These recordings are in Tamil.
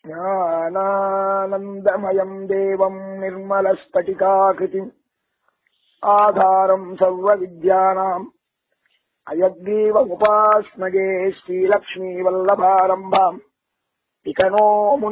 ज्ञानानन्दमयम् देवम् निर्मलस्फटिकाकृतिम् आधारम् सर्वविद्यानाम् अयग्रीवमुपास्मगे श्रीलक्ष्मीवल्लभारम्भाम् इकनो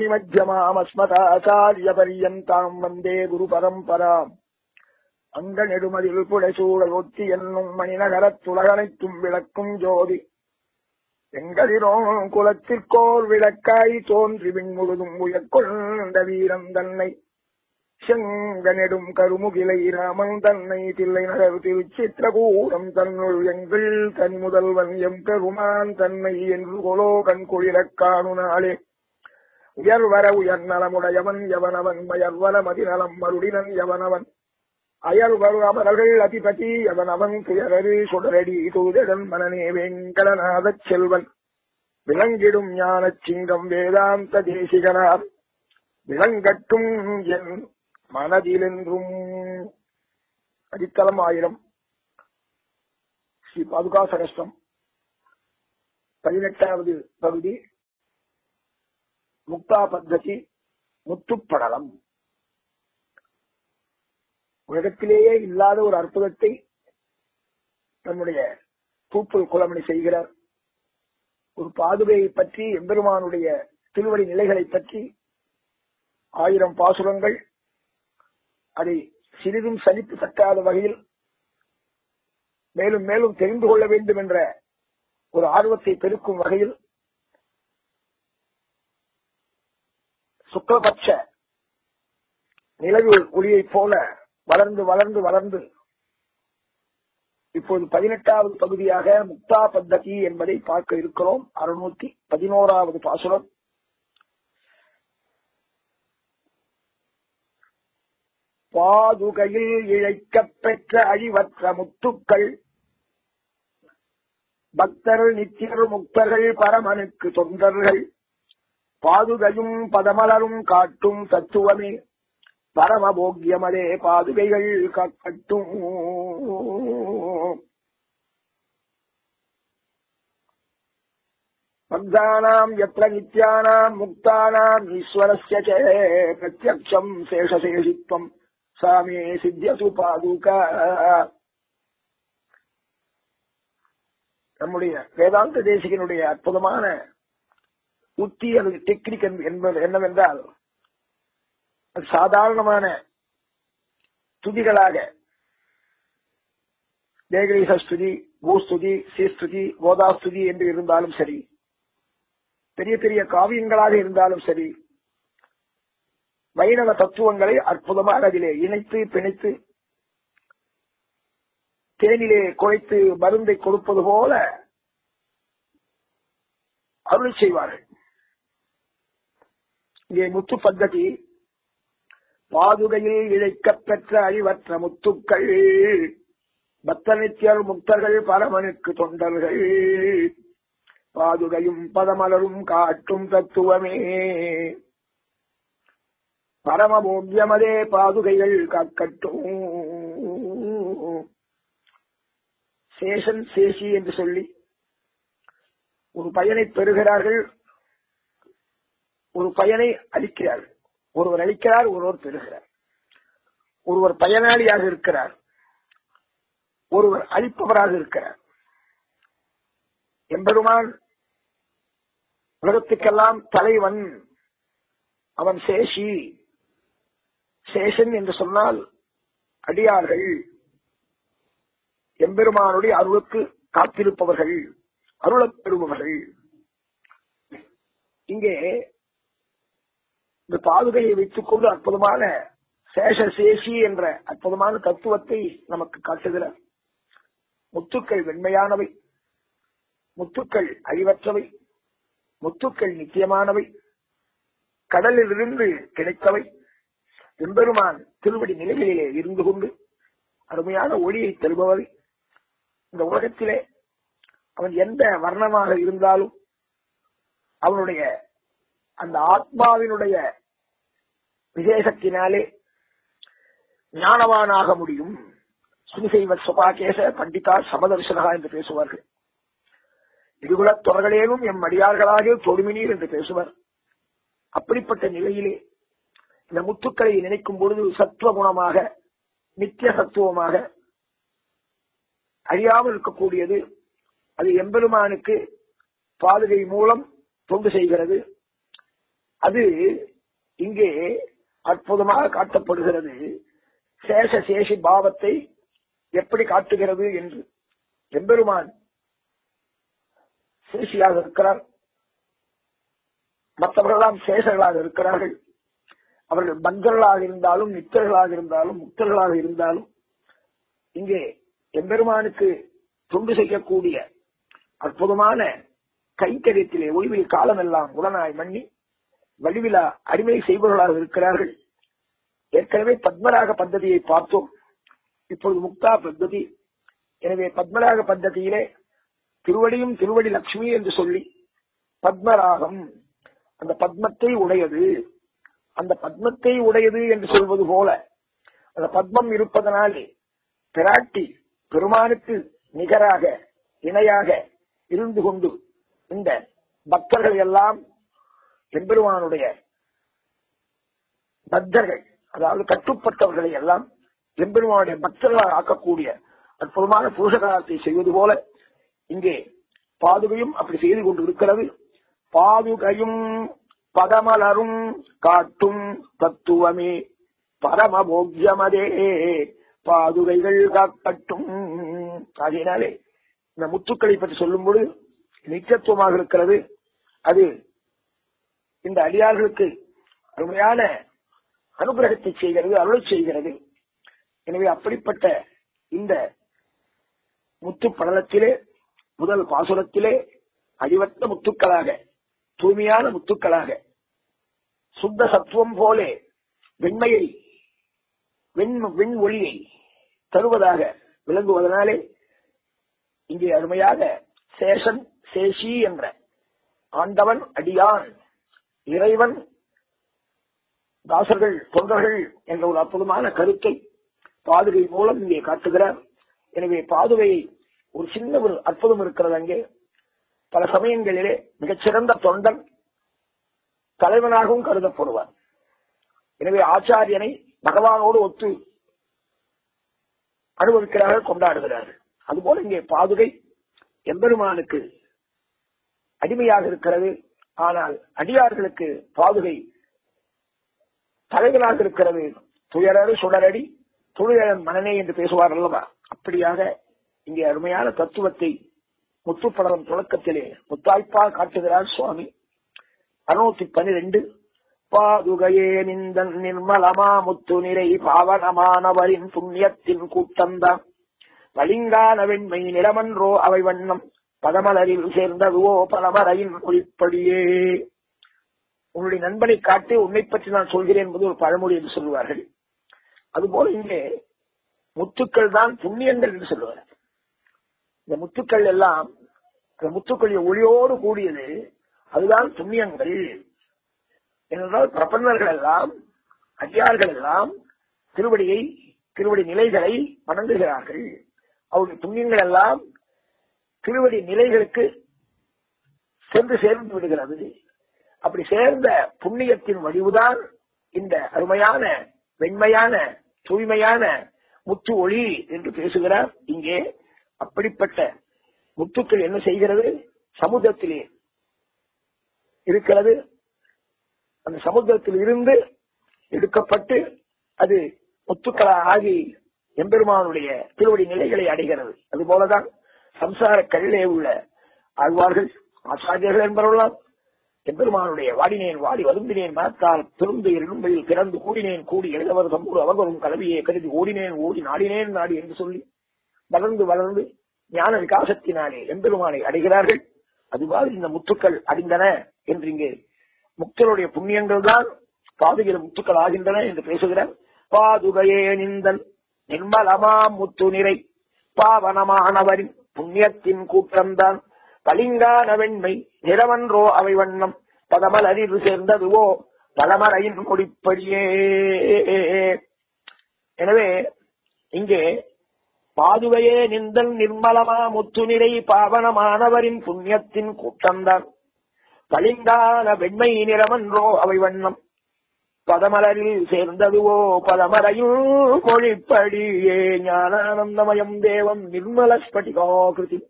முனிமத்தியமாமஸ்மதாச்சாரியபரியந்தாம் வந்தே குரு பரம்பராம் அங்க நெடுமதில் புடைசூழல் ஒத்தி என்னும் மணிநகரத்துலகனைத்தும் விளக்கும் ஜோதி எங்களிரோ குலத்திற்கோர் விளக்காய் தோன்றி விண்முழுதும் உயர்கொண்ட வீரன் தன்னை செங்க நெடும் கருமுகிலை ராமன் தன்னை தில்லை நகர் திருச்சித்திரகூடம் தன்னுள் எங்கள் தனி முதல்வன் எம் பெருமான் தன்னை என்று கொலோ கண் குளிரக் காணு நாளே உயர்வர உயர் நலமுடையவன் எவனவன் மயர்வர மதிநலம் மருடினன் எவனவன் அயர்வரு அமரர்கள் அதிபதி எவனவன் துயரரு சுடரடி தூதடன் மனநே வெங்கடநாதச் செல்வன் விளங்கிடும் ஞானச் சிங்கம் வேதாந்த தேசிகனார் விளங்கட்டும் என் மனதிலென்றும் அடித்தளம் ஆயிரம் ஸ்ரீ பாதுகா சகஸ்டம் பதினெட்டாவது பகுதி முக்தா பத்ததி முத்துப்படலம் உலகத்திலேயே இல்லாத ஒரு அற்புதத்தை தன்னுடைய பூப்புல் குலமணி செய்கிறார் ஒரு பாதுகையை பற்றி எம்பெருமானுடைய திருவடி நிலைகளை பற்றி ஆயிரம் பாசுரங்கள் அதை சிறிதும் சலிப்பு தட்டாத வகையில் மேலும் மேலும் தெரிந்து கொள்ள வேண்டும் என்ற ஒரு ஆர்வத்தை பெருக்கும் வகையில் சுக்லபட்ச நிலவு ஒளியைப் போல வளர்ந்து வளர்ந்து வளர்ந்து இப்போது பதினெட்டாவது பகுதியாக முக்தா பத்ததி என்பதை பார்க்க இருக்கிறோம் அறுநூத்தி பதினோராவது பாசுரம் பாதுகையில் இழைக்கப் பெற்ற அழிவற்ற முத்துக்கள் பக்தர் நித்தியர் முக்தர்கள் பரமனுக்கு தொண்டர்கள் பாதுகையும் பதமலரும் காட்டும் தத்துவமே பரமபோக்கியமதே பாதுகைகள் காக்கட்டும் பக்தானாம் எத்த நித்யானாம் முக்தானாம் ஈஸ்வரஸ்ய ச பிரத்யக்ஷம் சேஷசேஷித்வம் சாமே சித்தியசு பாதுகா நம்முடைய வேதாந்த தேசிகனுடைய அற்புதமான உத்தி அல்லது டெக்னிக் என்பது என்னவென்றால் அது சாதாரணமான துதிகளாக தேகரீச ஸ்துதி பூஸ்துதி சீஸ்துதி கோதாஸ்துதி என்று இருந்தாலும் சரி பெரிய பெரிய காவியங்களாக இருந்தாலும் சரி வைணவ தத்துவங்களை அற்புதமாக அதிலே இணைத்து பிணைத்து தேனிலே குழைத்து மருந்தை கொடுப்பது போல அருளை செய்வார்கள் இங்கே முத்து பத்ததி பாதுகையில் இழைக்கப் பெற்ற அழிவற்ற முத்துக்கள் பக்த நித்தியர் முக்தர்கள் பரமனுக்கு தொண்டர்கள் பாதுகையும் பதமலரும் காட்டும் தத்துவமே பரமபோக்கியமதே பாதுகைகள் காக்கட்டும் சேஷன் சேஷி என்று சொல்லி ஒரு பயனை பெறுகிறார்கள் ஒரு பயனை அளிக்கிறார்கள் ஒருவர் அளிக்கிறார் ஒருவர் பெறுகிறார் ஒருவர் பயனாளியாக இருக்கிறார் ஒருவர் அளிப்பவராக இருக்கிறார் எம்பெருமான் உலகத்துக்கெல்லாம் தலைவன் அவன் சேஷி சேஷன் என்று சொன்னால் அடியார்கள் எம்பெருமானுடைய அருளுக்கு காத்திருப்பவர்கள் அருளப் பெறுபவர்கள் இங்கே இந்த பாதுகையை வைத்துக் கொண்டு அற்புதமான சேஷ சேஷி என்ற அற்புதமான தத்துவத்தை நமக்கு காட்டுகிறார் முத்துக்கள் வெண்மையானவை முத்துக்கள் அழிவற்றவை முத்துக்கள் நித்தியமானவை கடலிலிருந்து கிடைத்தவை எம்பெருமான் திருவடி நிலைகளிலே இருந்து கொண்டு அருமையான ஒளியை தருபவை இந்த உலகத்திலே அவன் எந்த வர்ணமாக இருந்தாலும் அவனுடைய அந்த ஆத்மாவினுடைய விசேஷத்தினாலே ஞானவானாக முடியும் சுனிசைவ சுபாகேச பண்டிதா சமதர்சனகா என்று பேசுவார்கள் இருகுலத் தொடர்களேனும் எம் அடியார்களாக தொடுமினீர் என்று பேசுவர் அப்படிப்பட்ட நிலையிலே இந்த முத்துக்களை நினைக்கும் பொழுது சத்துவ குணமாக நித்திய சத்துவமாக அழியாமல் இருக்கக்கூடியது அது எம்பெருமானுக்கு பாதுகை மூலம் தொண்டு செய்கிறது அது இங்கே அற்புதமாக காட்டப்படுகிறது சேஷ சேஷி பாவத்தை எப்படி காட்டுகிறது என்று எம்பெருமான் சேஷியாக இருக்கிறார் மற்றவர்களெல்லாம் சேஷர்களாக இருக்கிறார்கள் அவர்கள் பந்தர்களாக இருந்தாலும் நித்தர்களாக இருந்தாலும் முக்தர்களாக இருந்தாலும் இங்கே எம்பெருமானுக்கு தொண்டு செய்யக்கூடிய அற்புதமான கைத்தறியத்திலே ஓய்வில் காலமெல்லாம் உடனாய் மண்ணி வடிவிலா அடிமை செய்பவர்களாக இருக்கிறார்கள் ஏற்கனவே பத்மராக பద్ధதியை பார்த்தோம் இப்பொழுது முக்தா பద్ధதி எனவே பத்மராக பద్ధதியிலே திருவடியும் திருவடி லட்சுமி என்று சொல்லி பத்மராகம் அந்த பத்மத்தை உடையது அந்த பத்மத்தை உடையது என்று சொல்வது போல அந்த பத்மம் இருப்பதனாலே பிராட்டி பெருமானுக்கு நிகராக இணையாக இருந்து கொண்டு இந்த பக்தர்கள் எல்லாம் எம்பெருமானுடைய பக்தர்கள் அதாவது கட்டுப்பட்டவர்களை எல்லாம் எம்பெருமானுடைய பக்தர்களாக ஆக்கக்கூடிய அற்புதமான புருஷகாரத்தை செய்வது போல இங்கே பாதுகையும் அப்படி செய்து கொண்டு இருக்கிறது பாதுகையும் பதமலரும் காட்டும் தத்துவமே பரமபோக்கியமதே பாதுகைகள் காக்கட்டும் ஆகையினாலே இந்த முத்துக்களை பற்றி சொல்லும் பொழுது நித்தியத்துவமாக இருக்கிறது அது இந்த அடியார்களுக்கு அருமையான அனுகிரகத்தை செய்கிறது அருளை செய்கிறது எனவே அப்படிப்பட்ட இந்த முத்து படலத்திலே முதல் பாசுரத்திலே அடிவட்ட முத்துக்களாக தூய்மையான முத்துக்களாக சுத்த சத்துவம் போலே வெண்மையை வெண் வெண் ஒளியை தருவதாக விளங்குவதனாலே இங்கே அருமையாக சேஷன் சேஷி என்ற ஆண்டவன் அடியான் இறைவன் தாசர்கள் தொண்டர்கள் என்ற ஒரு அற்புதமான கருத்தை பாதுகை மூலம் இங்கே காட்டுகிறார் எனவே பாதுகையை ஒரு சின்ன ஒரு அற்புதம் இருக்கிறது அங்கே பல சமயங்களிலே மிகச்சிறந்த தொண்டன் தலைவனாகவும் கருதப்படுவார் எனவே ஆச்சாரியனை பகவானோடு ஒத்து அனுபவிக்கிறார்கள் கொண்டாடுகிறார்கள் அதுபோல இங்கே பாதுகை எம்பெருமானுக்கு அடிமையாக இருக்கிறது ஆனால் அடியார்களுக்கு பாதுகை தலைவனாக இருக்கிறது துயரறு சுடரடி துளியழன் மனநே என்று பேசுவார் அல்லவா அப்படியாக இங்கே அருமையான தத்துவத்தை முத்துப்படலம் தொடக்கத்திலே முத்தாய்ப்பா காட்டுகிறார் சுவாமி அறுநூத்தி பனிரெண்டு பாதுகையே நிந்தன் நிர்மலமா முத்து நிறை பாவனமானவரின் புண்ணியத்தின் கூட்டம்தான் பளிங்கான வெண்மை நிலமன்றோ அவை வண்ணம் பதமலரில் சேர்ந்ததுவோ பலமரையின் குறிப்படியே உன்னுடைய நண்பனை காட்டி உன்னை பற்றி நான் சொல்கிறேன் என்பது ஒரு பழமொழி என்று சொல்லுவார்கள் அதுபோல இங்கே முத்துக்கள் தான் புண்ணியங்கள் என்று சொல்லுவார் இந்த முத்துக்கள் எல்லாம் இந்த முத்துக்களின் ஒளியோடு கூடியது அதுதான் புண்ணியங்கள் என்றால் பிரபன்னர்கள் எல்லாம் அடியார்கள் எல்லாம் திருவடியை திருவடி நிலைகளை வணங்குகிறார்கள் அவருடைய புண்ணியங்கள் எல்லாம் திருவடி நிலைகளுக்கு சென்று சேர்ந்து விடுகிறது அப்படி சேர்ந்த புண்ணியத்தின் வடிவுதான் இந்த அருமையான வெண்மையான தூய்மையான முத்து ஒளி என்று பேசுகிறார் இங்கே அப்படிப்பட்ட முத்துக்கள் என்ன செய்கிறது சமுத்திரத்திலே இருக்கிறது அந்த சமுத்திரத்தில் இருந்து எடுக்கப்பட்டு அது முத்துக்களா ஆகி எம்பெருமானுடைய திருவடி நிலைகளை அடைகிறது அது போலதான் சம்சார கல்லே உள்ள ஆழ்வார்கள் ஆச்சாரியர்கள் என்பவர்களாம் எம்பெருமானுடைய வாடினேன் வாடி வருந்தினேன் மனத்தால் திருந்து இரும்பையில் பிறந்து கூடினேன் கூடி எழுதவர் சம்பூர் அவர்களும் கலவியை கருதி ஓடினேன் ஓடி நாடினேன் நாடி என்று சொல்லி வளர்ந்து வளர்ந்து ஞான விகாசத்தினாலே எம்பெருமானை அடைகிறார்கள் அதுவாறு இந்த முத்துக்கள் அடைந்தன என்று இங்கே முக்தருடைய புண்ணியங்கள் தான் பாதுகிற முத்துக்கள் ஆகின்றன என்று பேசுகிறார் பாதுகையே நிந்தன் நிர்மலமா முத்து நிறை பாவனமானவரின் புண்ணியத்தின் கூட்டம்தான் பளிங்கான வெண்மை நிறவன்றோ அவை வண்ணம் பதமல் அறிவு சேர்ந்ததுவோ பலமரையின் முடிப்படியே எனவே இங்கே பாதுகையே நிந்தன் நிர்மலமா முத்து நிறை பாவனமானவரின் புண்ணியத்தின் கூட்டம்தான் பளிங்கான வெண்மை நிறமன்றோ அவை வண்ணம் பதமலரில் சேர்ந்ததுவோ பதமலையும் மொழிப்படியே ஞானானந்தமயம் தேவம் நிர்மல ஸ்பட்டிகாகிருதி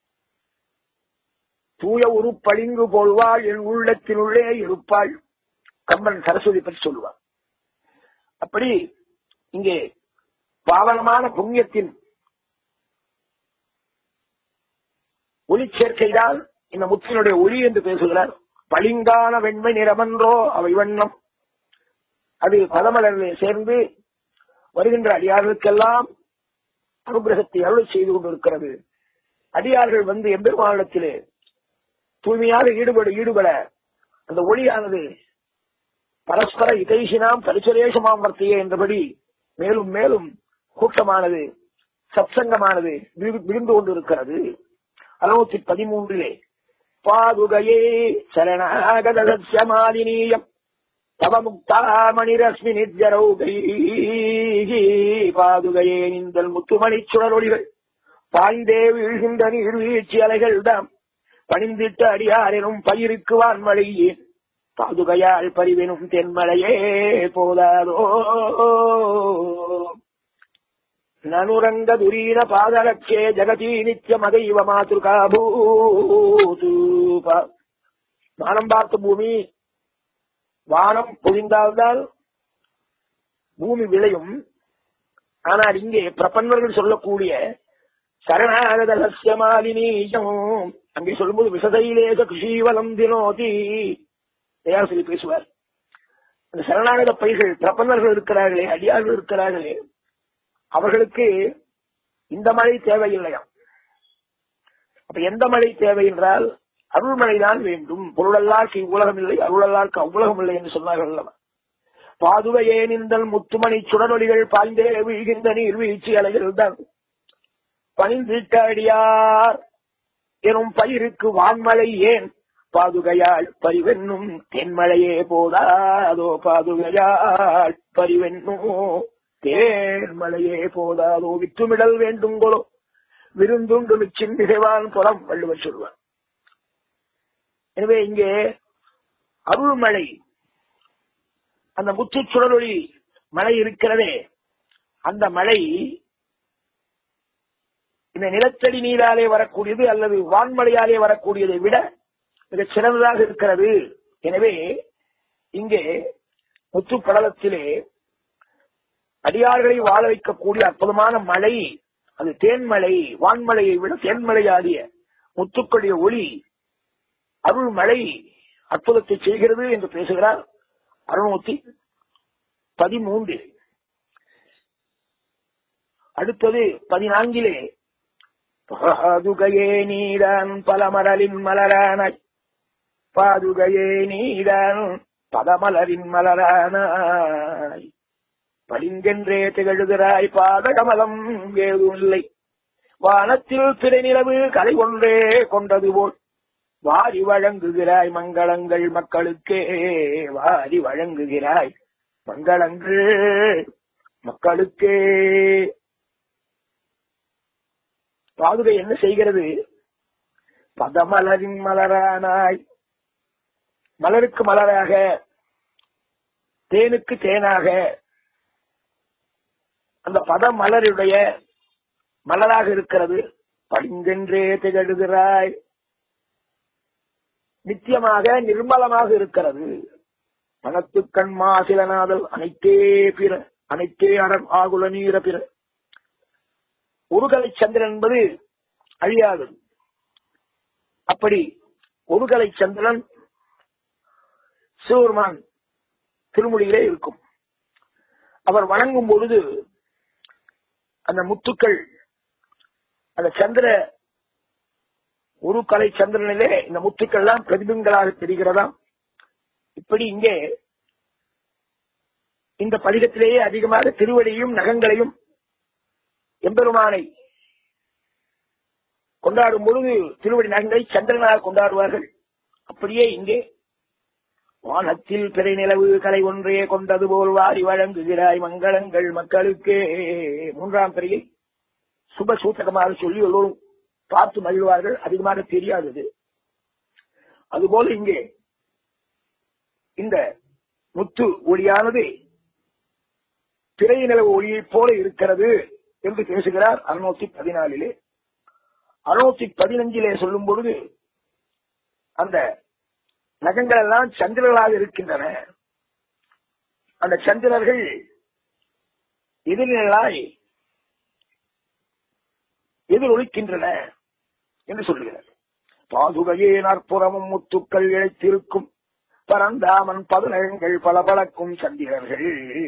தூய உருப்பளிங்கு போல்வாள் என் உள்ளத்தினுள்ளே இருப்பாள் கம்பன் சரஸ்வதி பற்றி சொல்லுவார் அப்படி இங்கே பாவனமான புண்ணியத்தின் ஒளி சேர்க்கைதான் இந்த முத்தினுடைய ஒளி என்று பேசுகிறார் பளிங்கான வெண்மை நிறமன்றோ அவை வண்ணம் அது பதமலரிலே சேர்ந்து வருகின்ற அடியார்களுக்கெல்லாம் அனுகிரகத்தை அருள் செய்து கொண்டிருக்கிறது அடியார்கள் வந்து எம்பெருமானிடத்திலே தூய்மையாக ஈடுபட ஈடுபட அந்த ஒளியானது பரஸ்பர இதைசினாம் பரிசுரேஷமாம் வர்த்தியே என்றபடி மேலும் மேலும் கூட்டமானது சத்சங்கமானது விரு- விருந்து கொண்டிருக்கிறது அறுநூத்தி பதிமூன்றிலே பாதுகையே சரணாகதச மாலினீயம் தவ முக்தாமணிரஸ்மி நித்யரௌகை பாதுகையே நிந்தல் முத்துமணி சுடரொளிகள் பாய்ந்தே வீழ்கின்ற நீர்வீழ்ச்சி அலைகள் தாம் பணிந்திட்ட அடியாரெனும் பயிருக்கு வான்மழையே பாதுகையால் பரிவெனும் தென்மழையே போதாதோ நனுரங்க துரீன பாதலட்சே ஜகதி நித்தியமதைவ மாதுகாபூது வானம் பார்த்த பூமி வானம் பொழிந்தால்தான் பூமி விளையும் ஆனால் இங்கே பிரபன்னர்கள் சொல்லக்கூடிய சரணாகதலசிய மாலினீயம் அங்கே சொல்லும்போது விசதையிலேக கிருஷீவலம் தினோதி தயாசிரி பேசுவார் அந்த சரணாகத பைகள் பிரபன்னர்கள் இருக்கிறார்களே அடியார்கள் இருக்கிறார்களே அவர்களுக்கு இந்த மழை தேவையில்லையாம் அப்ப எந்த மழை தேவை என்றால் அருள்மழைதான் வேண்டும் பொருளல்லாருக்கு இவ்வுலகம் இல்லை அருளல்லாருக்கு அவ்வுலகம் இல்லை என்று சொன்னார்கள் அல்லவா பாதுகையே நின்றல் முத்துமணி சுடரொலிகள் பாய்ந்தே வீழ்கின்ற நீர் வீழ்ச்சி அலைகள் தான் பணிந்திட்ட அடியார் எனும் பயிருக்கு வான்மழை ஏன் பாதுகையாள் பரிவென்னும் தென்மழையே போதாதோ பாதுகையாள் பரிவென்னும் தேன்மழையே போதாதோ வித்துமிடல் வேண்டுங்கொலோ விருந்துண்டு மிச்சின் மிகைவான் புலம் வள்ளுவர் சொல்வார் எனவே இங்கே அருள்மழை அந்த முத்து சுடரொளி மழை இருக்கிறதே அந்த மழை இந்த நிலத்தடி நீராலே வரக்கூடியது அல்லது வான்மழையாலே வரக்கூடியதை விட மிகச் சிறந்ததாக இருக்கிறது எனவே இங்கே முத்துப்படலத்திலே அடியார்களை வாழ வைக்கக்கூடிய அற்புதமான மழை அது தேன்மழை வான்மழையை விட தேன்மழையாடிய முத்துக்களுடைய ஒளி அருள் மழை அற்புதத்தை செய்கிறது என்று பேசுகிறார் அறுநூத்தி பதிமூன்று அடுத்தது பதினான்கிலே பாதுகையே நீதான் பலமரலின் மலரானாய் பாதுகையே நீதான் பதமலரின் மலரானாய் பளிங்கென்றே திகழுகிறாய் பாதகமலம் ஏதும் இல்லை வானத்தில் திரைநிலவு கலை ஒன்றே கொண்டது போல் வாரி வழங்குகிறாய் மங்களங்கள் மக்களுக்கே வாரி வழங்குகிறாய் மங்களங்கள் மக்களுக்கே பாதுகை என்ன செய்கிறது பதமலரின் மலரானாய் மலருக்கு மலராக தேனுக்கு தேனாக அந்த பத மலருடைய மலராக இருக்கிறது படிங்கென்றே திகழுகிறாய் நித்தியமாக நிர்மலமாக இருக்கிறது மனத்து கண் மாசிலநாதல் அனைத்தே பிற அனைத்தே அறம் ஆகுல நீர பிற ஒருகலை சந்திரன் என்பது அழியாதது அப்படி ஒருகலை சந்திரன் சிவபெருமான் திருமொழியிலே இருக்கும் அவர் வணங்கும் பொழுது அந்த முத்துக்கள் அந்த சந்திர ஒரு கலை சந்திரனிலே இந்த முத்துக்கள் எல்லாம் பிரதிபிங்களாக தெரிகிறதாம் இப்படி இங்கே இந்த பதிகத்திலேயே அதிகமாக திருவடியும் நகங்களையும் எம்பெருமானை கொண்டாடும் பொழுது திருவடி நகங்களை சந்திரனாக கொண்டாடுவார்கள் அப்படியே இங்கே வானத்தில் பிறை நிலவு கலை ஒன்றே கொண்டது போல் வாரி வழங்குகிறாய் மங்களங்கள் மக்களுக்கே மூன்றாம் பிறையை சுப சூத்தகமாக சொல்லி எல்லோரும் பார்த்து மகிழ்வார்கள் அதிகமாக தெரியாதது அதுபோல இங்கே இந்த முத்து ஒளியானது திரை நிலவு ஒளியைப் போல இருக்கிறது என்று பேசுகிறார் அறுநூத்தி பதினாலிலே அறுநூத்தி பதினஞ்சிலே சொல்லும் பொழுது அந்த நகங்கள் எல்லாம் சந்திரர்களாக இருக்கின்றன அந்த சந்திரர்கள் எதிர்நிலாய் எதிரொலிக்கின்றன என்று சொல்லுகிறார் பாதுகையே நற்புறமும் முத்துக்கள் இழைத்திருக்கும் பரந்தாமன் பதுநகங்கள் பளபளக்கும் சந்திரர்கள்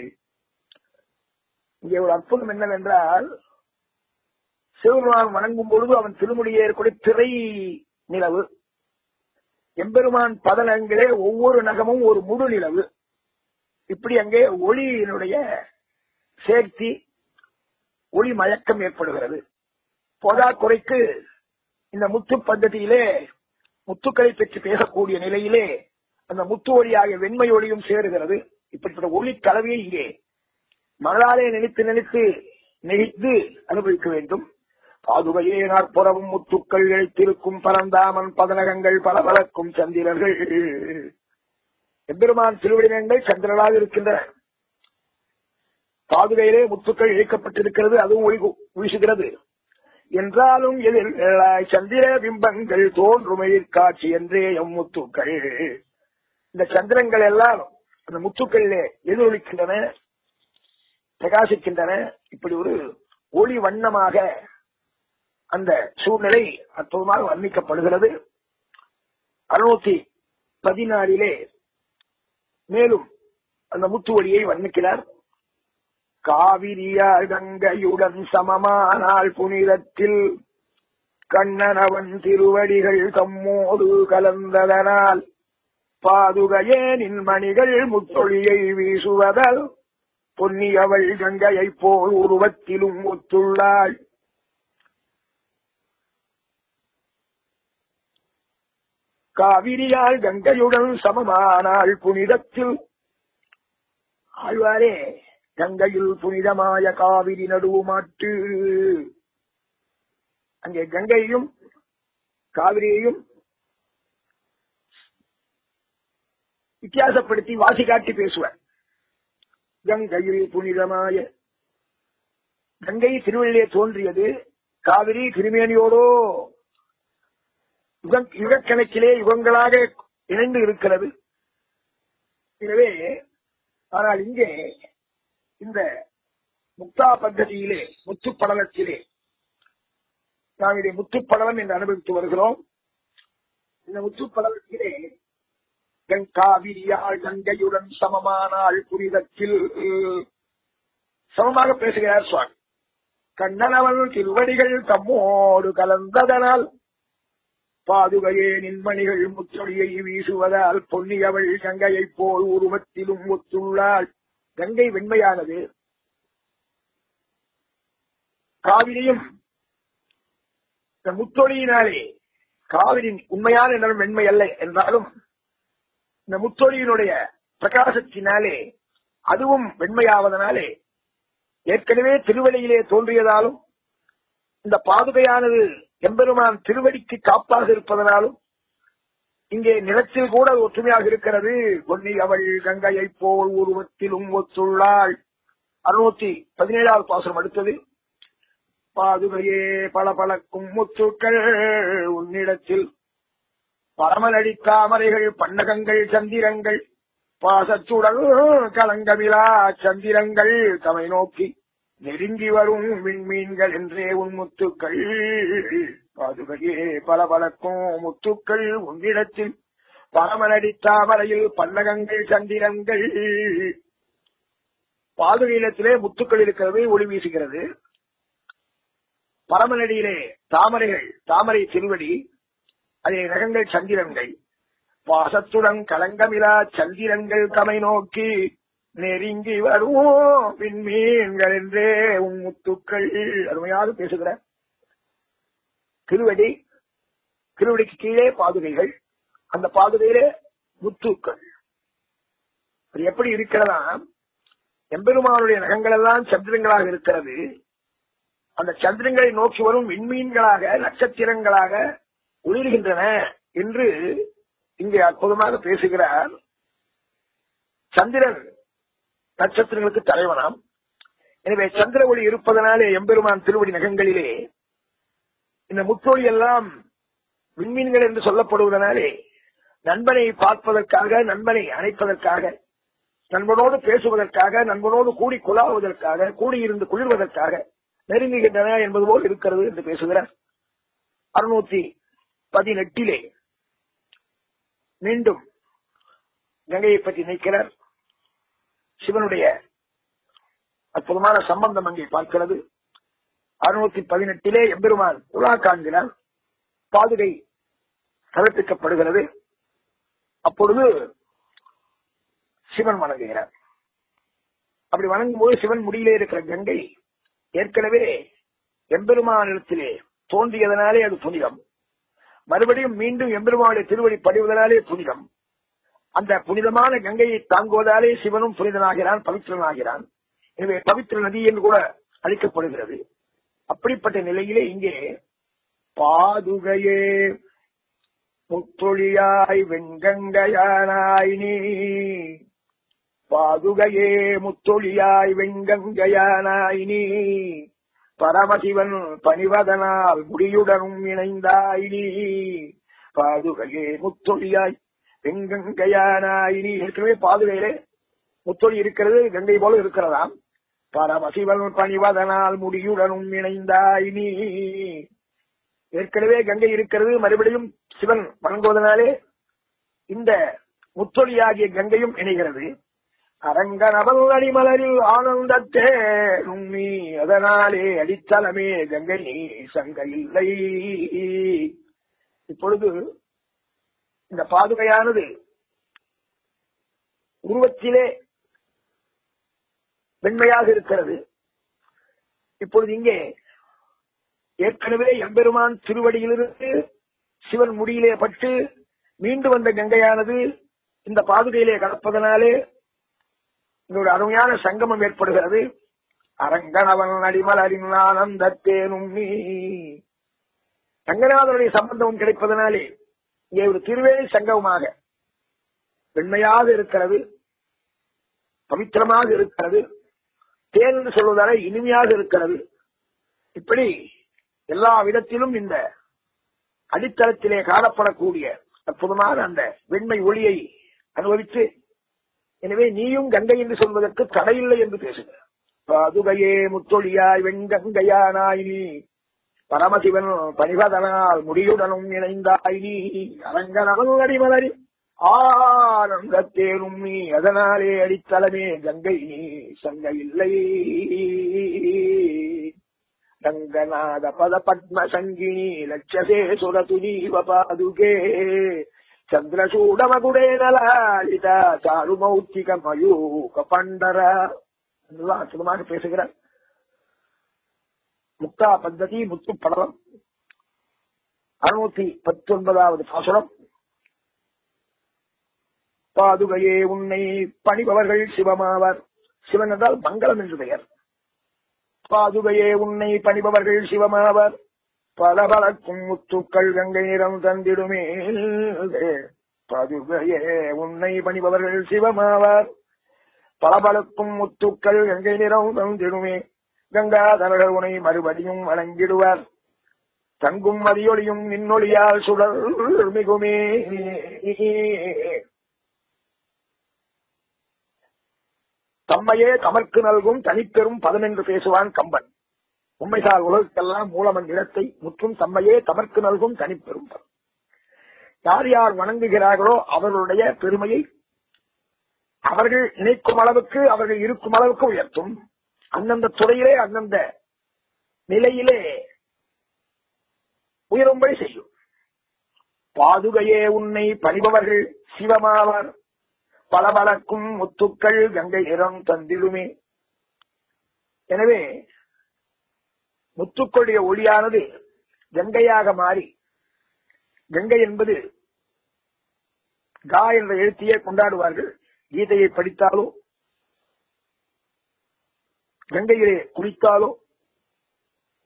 இங்கே ஒரு அற்புதம் என்னவென்றால் சிவபெருமான் வணங்கும் பொழுது அவன் திருமுடியே இருக்கக்கூடிய திரை நிலவு எம்பெருமான் பதனங்களே ஒவ்வொரு நகமும் ஒரு முழு நிலவு இப்படி அங்கே ஒளியினுடைய சேர்த்தி ஒளி மயக்கம் ஏற்படுகிறது போதாக்குறைக்கு இந்த முத்து பద్ధதியிலே முத்துக்களை பற்றி பேசக்கூடிய நிலையிலே அந்த முத்து ஒளியாகிய வெண்மை ஒளியும் சேருகிறது இப்படிப்பட்ட ஒளி கலவையை இங்கே மனதாலே நினைத்து நினைத்து நெகிழ்ந்து அனுபவிக்க வேண்டும் பாதுகையே நாற்புறவும் முத்துக்கள் இழைத்திருக்கும் பரந்தாமன் பதனகங்கள் பலபலக்கும் சந்திரர்கள் எம்பெருமான் திருவிடங்கள் சந்திரனாக இருக்கின்றன பாதுகையிலே முத்துக்கள் இழைக்கப்பட்டிருக்கிறது அதுவும் ஒளி வீசுகிறது என்றாலும் எதில் சந்திர பிம்பங்கள் தோன்றுமையில் காட்சி என்றே எம் முத்துக்கள் இந்த சந்திரங்கள் எல்லாம் அந்த முத்துக்களிலே எதிரொலிக்கின்றன பிரகாசிக்கின்றன இப்படி ஒரு ஒளி வண்ணமாக அந்த சூழ்நிலை அற்புதமாக வர்ணிக்கப்படுகிறது அறுநூத்தி பதினாறிலே மேலும் அந்த முத்து ஒளியை வர்ணிக்கிறார் காவிரியார் கங்கையுடன் சமமானால் புனிதத்தில் கண்ணனவன் திருவடிகள் தம்மோடு கலந்ததனால் பாதுகையே நின்மணிகள் முத்தொழியை வீசுவதால் பொன்னியவள் கங்கையைப் போல் உருவத்திலும் ஒத்துள்ளாள் காவிரியால் கங்கையுடன் சமமானாள் புனிதத்தில் ஆழ்வாரே கங்கையில் புனிதமாய காவிரி நடுவுமாட்டு அங்கே கங்கையையும் காவிரியையும் வித்தியாசப்படுத்தி வாசி காட்டி பேசுவார் கங்கையில் புனிதமாய கங்கை திருவள்ளிலே தோன்றியது காவிரி திருமேனியோடோ யுக- யுகக்கணக்கிலே யுகங்களாக இணைந்து இருக்கிறது எனவே ஆனால் இங்கே இந்த முக்தா பద్ధதியிலே முத்துப்படலத்திலே நாம் இதை முத்துப்படலம் என்று அனுபவித்து வருகிறோம் இந்த முத்துப்படலத்திலே காவிரியாள் கங்கையுடன் சமமானாள் புனிதத்தில் சமமாக பேசுகிறார் சுவாமி கண்ணனவன் திருவடிகள் தம்மோடு கலந்ததனால் பாதுகையே நின்மணிகள் முச்சொடியை வீசுவதால் பொன்னியவள் கங்கையைப் போல் உருவத்திலும் ஒத்துள்ளாள் கங்கை வெண்மையானது காவிரியும் இந்த முத்தொழியினாலே காவிரி உண்மையான நிலம் வெண்மை அல்ல என்றாலும் இந்த முத்தொழியினுடைய பிரகாசத்தினாலே அதுவும் வெண்மையாவதனாலே ஏற்கனவே திருவடியிலே தோன்றியதாலும் இந்த பாதுகையானது எம்பெருமான் திருவடிக்கு காப்பாக இருப்பதனாலும் இங்கே நிலத்தில் கூட அது ஒற்றுமையாக இருக்கிறது பொன்னி அவள் கங்கையைப் போல் உருவத்திலும் ஒத்துள்ளாள் அறுநூத்தி பதினேழாவது பாசனம் அடுத்தது பாதுகையே பல பழக்கும் முத்துக்கள் உன்னிடத்தில் பரமலடி தாமரைகள் பன்னகங்கள் சந்திரங்கள் பாசத்துடன் கலங்கமிலா சந்திரங்கள் தமை நோக்கி நெருங்கி வரும் விண்மீன்கள் என்றே உன் முத்துக்கள் பாதுகையே பல பழக்கும் முத்துக்கள் உன்னிடத்தில் பரமலடி தாமரையில் பன்னகங்கள் சந்திரங்கள் பாதுகையிடத்திலே முத்துக்கள் இருக்கிறது ஒளி வீசுகிறது பரமனடியிலே தாமரைகள் தாமரை திருவடி அதே நகங்கள் சந்திரங்கள் பாசத்துடன் கலங்கமிலா சந்திரங்கள் தமை நோக்கி நெருங்கி வருவோம் விண்மீன்கள் என்றே உன் முத்துக்கள் அருமையாக பேசுகிற திருவடி திருவடிக்கு கீழே பாதுகைகள் அந்த பாதுகையிலே முத்துக்கள் அது எப்படி இருக்கிறதா எம்பெருமானுடைய நகங்கள் எல்லாம் சந்திரங்களாக இருக்கிறது அந்த சந்திரங்களை நோக்கி வரும் விண்மீன்களாக நட்சத்திரங்களாக ஒளிர்கின்றன என்று இங்கே அற்புதமாக பேசுகிறார் சந்திரன் நட்சத்திரங்களுக்கு தலைவனாம் எனவே சந்திர ஒளி இருப்பதனாலே எம்பெருமான் திருவடி நகங்களிலே இந்த முற்றொழி எல்லாம் விண்மீன்கள் என்று சொல்லப்படுவதனாலே நண்பனை பார்ப்பதற்காக நண்பனை அணைப்பதற்காக நண்பனோடு பேசுவதற்காக நண்பனோடு கூடி குழாவதற்காக கூடியிருந்து குளிர்வதற்காக நெருங்குகின்றன என்பது போல் இருக்கிறது என்று பேசுகிறார் அறுநூத்தி பதினெட்டிலே மீண்டும் கங்கையை பற்றி நினைக்கிறார் சிவனுடைய அற்புதமான சம்பந்தம் அங்கே பார்க்கிறது அறுநூத்தி பதினெட்டிலே எம்பெருமான் உலா காண்கிறார் பாதுகை சமர்ப்பிக்கப்படுகிறது அப்பொழுது சிவன் வணங்குகிறார் அப்படி வணங்கும் போது சிவன் முடியிலே இருக்கிற கங்கை ஏற்கனவே எம்பெருமானிடத்திலே தோன்றியதனாலே அது புனிதம் மறுபடியும் மீண்டும் எம்பெருமானுடைய திருவடி படிவதனாலே புனிதம் அந்த புனிதமான கங்கையை தாங்குவதாலே சிவனும் புனிதனாகிறான் பவித்திரனாகிறான் எனவே பவித்திர நதி என்று கூட அழைக்கப்படுகிறது அப்படிப்பட்ட நிலையிலே இங்கே பாதுகையே முத்தொழியாய் வெண்கங்கையானாய் நீ பாதுகையே முத்தொழியாய் வெண்கங்கையானாய் நீ பரமசிவன் பணிவதனால் முடியுடனும் இணைந்தாய் நீ பாதுகையே முத்தொழியாய் வெண்கங்கையானாய் நீ ஏற்கனவே பாதுகையிலே முத்தொழி இருக்கிறது கங்கை போல இருக்கிறதாம் பரமசிவன் பணிவதனால் முடியுடனும் இணைந்தாய் நீ ஏற்கனவே கங்கை இருக்கிறது மறுபடியும் சிவன் வணங்குவதனாலே இந்த முத்தொழியாகிய கங்கையும் இணைகிறது அரங்கனவல் அடிமலரில் ஆனந்தத்தே உம்மி அதனாலே அடித்தளமே கங்கை நீ சங்க இல்லை இப்பொழுது இந்த பாதுகையானது உருவத்திலே வெண்மையாக இருக்கிறது இப்பொழுது இங்கே ஏற்கனவே எம்பெருமான் திருவடியிலிருந்து சிவன் முடியிலே பட்டு மீண்டு வந்த கங்கையானது இந்த பாதுகையிலே கலப்பதனாலே இதோட அருமையான சங்கமம் ஏற்படுகிறது அரங்கனவன் அடிமலரின் ஆனந்தத்தேனும் நீ ரங்கநாதனுடைய சம்பந்தமும் கிடைப்பதனாலே இங்கே ஒரு திருவேணி சங்கமமாக வெண்மையாக இருக்கிறது பவித்திரமாக இருக்கிறது தேன் என்று சொல்வதால இனிமையாக இருக்கிறது இப்படி எல்லா விதத்திலும் இந்த அடித்தளத்திலே காணப்படக்கூடிய அற்புதமான அந்த வெண்மை ஒளியை அனுபவித்து எனவே நீயும் கங்கை என்று சொல்வதற்கு தடையில்லை என்று பேசுக பாதுகையே முத்தொழியாய் வெண்கங்கையானாய் நீ பரமசிவன் பணிவதனால் முடியுடனும் இணைந்தாய் நீ அரங்கனவன் அடிமலரி ஆனந்தத்தேனும் நீ அதனாலே அடித்தளமே கங்கை நீ சங்க இல்லை ரங்கநாத பத பத்ம சங்கினி லட்சசே சுரது நீவ பாதுகே சந்திரசூடமகுடே நலாலித சாருமௌத்திக மயூக பண்டர என்றுதான் அற்புதமாக பேசுகிறார் முக்தா பத்ததி முத்து படலம் அறுநூத்தி பத்தொன்பதாவது பாசுரம் பாதுகையே உன்னை பணிபவர்கள் சிவமாவர் சிவன் என்றால் மங்களம் என்று பெயர் பாதுகையே உன்னை பணிபவர்கள் சிவமாவர் பல பலக்கும் முத்துக்கள் கங்கை நிறம் தந்திடுமே பாதுகையே உன்னை பணிபவர்கள் சிவமாவர் பலபலக்கும் முத்துக்கள் கங்கை நிறம் தந்திடுமே கங்காதரர்கள் உனை மறுபடியும் வணங்கிடுவார் தங்கும் மதியொலியும் மின்னொலியால் சுடர் மிகுமே தம்மையே தமர்க்கு நல்கும் தனிப்பெரும் பதம் என்று பேசுவான் கம்பன் உண்மைசார் உலகத்தெல்லாம் மூலமன் இடத்தை முற்றும் தம்மையே தமர்க்கு நல்கும் தனிப்பெரும் பதம் யார் யார் வணங்குகிறார்களோ அவர்களுடைய பெருமையை அவர்கள் நினைக்கும் அளவுக்கு அவர்கள் இருக்கும் அளவுக்கு உயர்த்தும் அந்தந்த துறையிலே அந்தந்த நிலையிலே உயரும்படி செய்யும் பாதுகையே உன்னை பணிபவர்கள் சிவமாவர் பளபளக்கும் முத்துக்கள் கங்கை நிறம் தந்திடுமே எனவே முத்துக்களுடைய ஒளியானது கங்கையாக மாறி கங்கை என்பது கா என்ற எழுத்தையே கொண்டாடுவார்கள் கீதையை படித்தாலோ கங்கையிலே குளித்தாலோ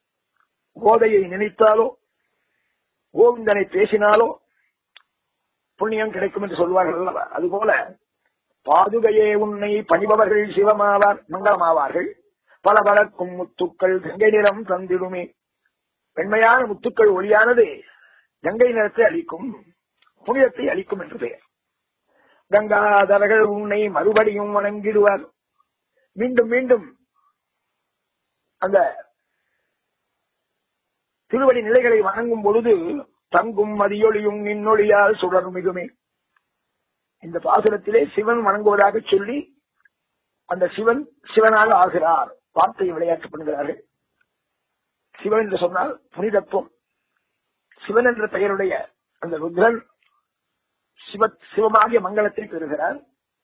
கோதையை நினைத்தாலோ கோவிந்தனை பேசினாலோ புண்ணியம் கிடைக்கும் என்று சொல்வார்கள் அல்லவா அதுபோல பாதுகையே உன்னை பணிபவர்கள் சிவமாவார் மங்களமாவார்கள் பல பலக்கும் முத்துக்கள் கங்கை நிறம் தந்திடுமே வெண்மையான முத்துக்கள் ஒளியானது கங்கை நிறத்தை அளிக்கும் புனிதத்தை அளிக்கும் என்று பெயர் கங்காதரர்கள் உன்னை மறுபடியும் வணங்கிடுவார் மீண்டும் மீண்டும் அந்த திருவடி நிலைகளை வணங்கும் பொழுது தங்கும் மதியொளியும் நின்னொழியால் சுடர் மிகுமே இந்த பாசுரத்திலே சிவன் வணங்குவதாக சொல்லி அந்த சிவன் சிவனாக ஆகிறார் வார்த்தையை விளையாட்டு பண்ணுகிறார்கள் சிவன் என்று சொன்னால் புனிதத்துவம் சிவன் என்ற பெயருடைய அந்த ருத்ரன் சிவ சிவமாகிய மங்களத்தை பெறுகிறார்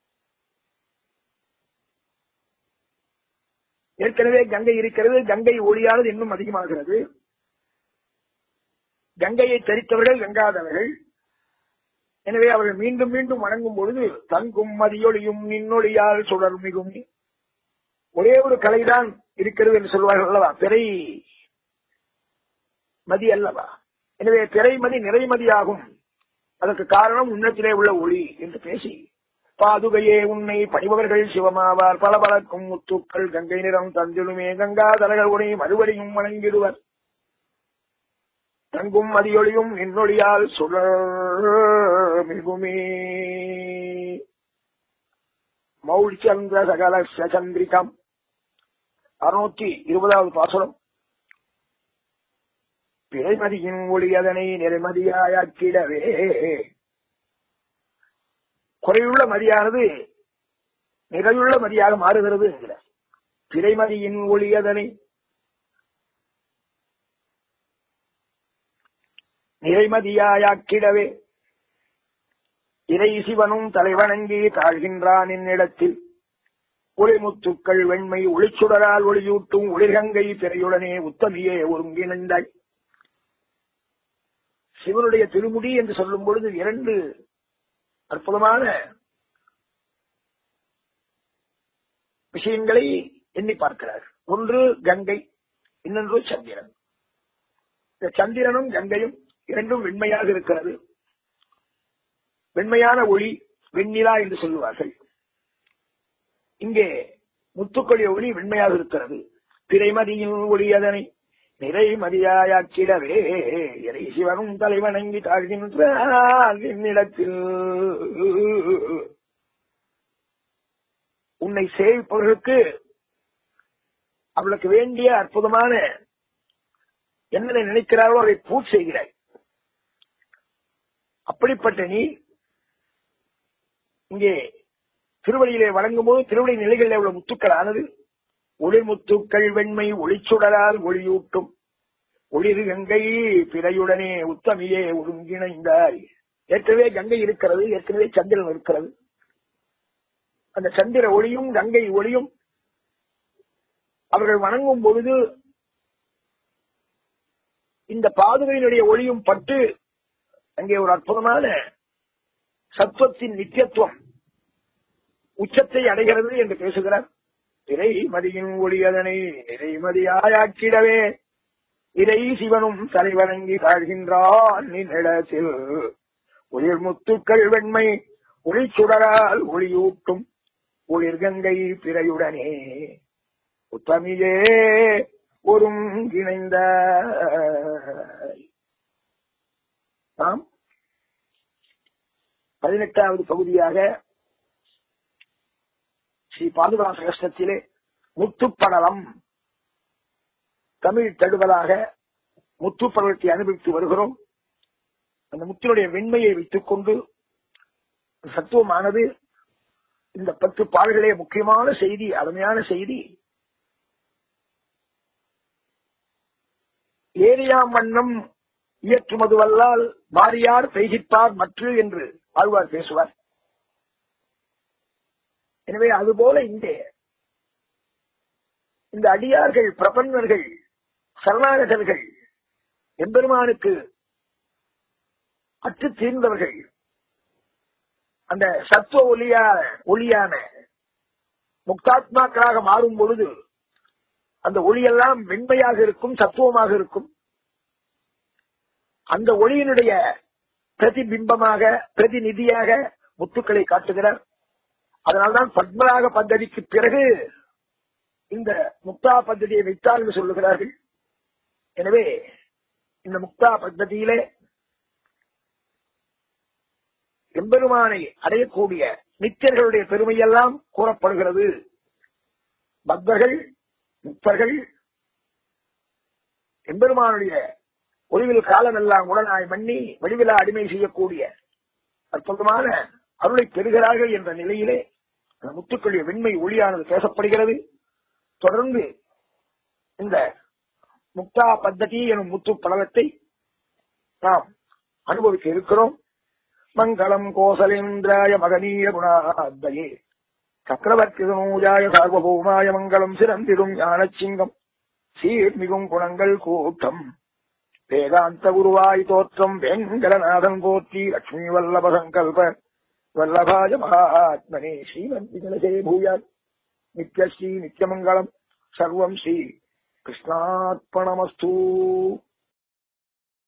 ஏற்கனவே கங்கை இருக்கிறது கங்கை ஒளியானது இன்னும் அதிகமாகிறது கங்கையை தரித்தவர்கள் கங்காதவர்கள் எனவே அவர்கள் மீண்டும் மீண்டும் வணங்கும் பொழுது தங்கும் மதியொளியும் நின்னொழியால் சுடர் மிகும் ஒரே ஒரு கலைதான் இருக்கிறது என்று சொல்வார்கள் அல்லவா பிறை மதி அல்லவா எனவே பிறைமதி நிறைமதியாகும் அதற்கு காரணம் உன்னத்திலே உள்ள ஒளி என்று பேசி பாதுகையே உன்னை பணிபவர்கள் சிவமாவார் பல பலக்கும் முத்துக்கள் கங்கை நிறம் தந்திடுமே கங்காதரர்கள் உனை மறுபடியும் வணங்கிடுவர் தங்கும் மதியொளியும் என்னொழியால் சுழல் மிகுமே மௌழ்ச்சந்திர சகல சந்திரிகம் அறுநூத்தி இருபதாவது பாசுரம் பிறைமதியின் ஒளி அதனை நிறைமதியாக்கிடவே குறையுள்ள மதியானது நிறையுள்ள மதியாக மாறுகிறது என்கிறார் பிறைமதியின் ஒளி அதனை நிறைமதியாக்கிடவே இறை சிவனும் தலைவணங்கி தாழ்கின்றான் என்னிடத்தில் ஒளிமுத்துக்கள் வெண்மை ஒளிச்சுடரால் ஒளியூட்டும் ஒளிர்கங்கை பிறையுடனே உத்தமியே ஒருங்கிணைந்தாய் சிவனுடைய திருமுடி என்று சொல்லும் பொழுது இரண்டு அற்புதமான விஷயங்களை எண்ணி பார்க்கிறார் ஒன்று கங்கை இன்னொன்று சந்திரன் இந்த சந்திரனும் கங்கையும் இரண்டும் வெண்மையாக இருக்கிறது வெண்மையான ஒளி வெண்ணிலா என்று சொல்லுவார்கள் இங்கே முத்துக்களிய ஒளி வெண்மையாக இருக்கிறது திரைமதியின் ஒளி அதனை நிறைமதியாக்கிடவே இறை சிவனும் தலைவணங்கி தாழ்கின்ற என்னிடத்தில் உன்னை சேவிப்பவர்களுக்கு அவளுக்கு வேண்டிய அற்புதமான என்னென்ன நினைக்கிறார்களோ அதை பூர்த்தி செய்கிறாய் அப்படிப்பட்ட நீ இங்கே திருவடியிலே வழங்கும் போது திருவடி நிலைகளில் உள்ள முத்துக்கள் ஆனது ஒளிமுத்துக்கள் வெண்மை ஒளிச்சுடரால் ஒளியூட்டும் ஒளிரு கங்கை பிறையுடனே உத்தமியே ஒருங்கிணைந்தாய் ஏற்கனவே கங்கை இருக்கிறது ஏற்கனவே சந்திரன் இருக்கிறது அந்த சந்திர ஒளியும் கங்கை ஒளியும் அவர்கள் வணங்கும் பொழுது இந்த பாதுகையினுடைய ஒளியும் பட்டு அங்கே ஒரு அற்புதமான சத்துவத்தின் நித்தியத்துவம் உச்சத்தை அடைகிறது என்று பேசுகிறார் இறைமதியின் ஒளி அதனை நிறைமதியாயாக்கிடவே இறை சிவனும் தலைவணங்கி தாழ்கின்றான் நிலத்தில் ஒளிர் முத்துக்கள் வெண்மை ஒளி சுடரால் ஒளியூட்டும் ஒளிர்கங்கை பிறையுடனே உத்தமியே ஒருங்கிணைந்த நாம் பதினெட்டாவது பகுதியாக ஸ்ரீ பாதுகா சகஸ்டத்திலே முத்துப்படலம் தமிழ் தழுவலாக முத்துப்படலத்தை அனுபவித்து வருகிறோம் அந்த முத்தினுடைய வெண்மையை வைத்துக் கொண்டு சத்துவமானது இந்த பத்து பாடல்களே முக்கியமான செய்தி அருமையான செய்தி ஏரியாம் வண்ணம் இயற்றுமதுவல்லால் மாறியார் பெய்கிப்பார் மற்று என்று ஆழ்வார் பேசுவார் எனவே அதுபோல இங்கே இந்த அடியார்கள் பிரபன்னர்கள் சரணாகதர்கள் எம்பெருமானுக்கு அற்று தீர்ந்தவர்கள் அந்த சத்துவ ஒளியான ஒளியான முக்தாத்மாக்களாக மாறும் பொழுது அந்த ஒளியெல்லாம் வெண்மையாக இருக்கும் சத்துவமாக இருக்கும் அந்த ஒளியினுடைய பிரதிபிம்பமாக பிரதிநிதியாக முத்துக்களை காட்டுகிறார் அதனால்தான் பத்மராக பദ്ധதிக்கு பிறகு இந்த முக்தா பദ്ധதியை வைத்தார் என்று சொல்லுகிறார்கள் எனவே இந்த முக்தா பద్ధதியிலே எம்பெருமானை அடையக்கூடிய நித்தியர்களுடைய பெருமையெல்லாம் கூறப்படுகிறது பக்தர்கள் முக்தர்கள் எம்பெருமானுடைய ஒளிவில் காலமெல்லாம் உடனாய் மண்ணி வடிவிலா அடிமை செய்யக்கூடிய அற்புதமான அருளை பெறுகிறார்கள் என்ற நிலையிலே அந்த முத்துக்களுடைய வெண்மை ஒளியானது பேசப்படுகிறது தொடர்ந்து இந்த முக்தா பத்ததி எனும் முத்து படலத்தை நாம் அனுபவிக்க இருக்கிறோம் மங்களம் கோசலேந்திராய மகனீய குணாத்யே சக்கரவர்த்தி சமூஜாய சார்வபௌமாய மங்களம் சிறந்திடும் ஞானச்சிங்கம் சீர்மிகும் குணங்கள் கூட்டம் வேதாந்த குருவாய் தோற்றம் வெங்கடநாதன் போற்றி லட்சுமி வல்லப சங்கல்ப வல்லபாய மகாத்மனே ஸ்ரீமந்தி ஜலசே பூயாத் நித்யஸ்ரீ நித்யமங்கலம் சர்வம் ஸ்ரீ கிருஷ்ணார்ப்பணமஸ்தூ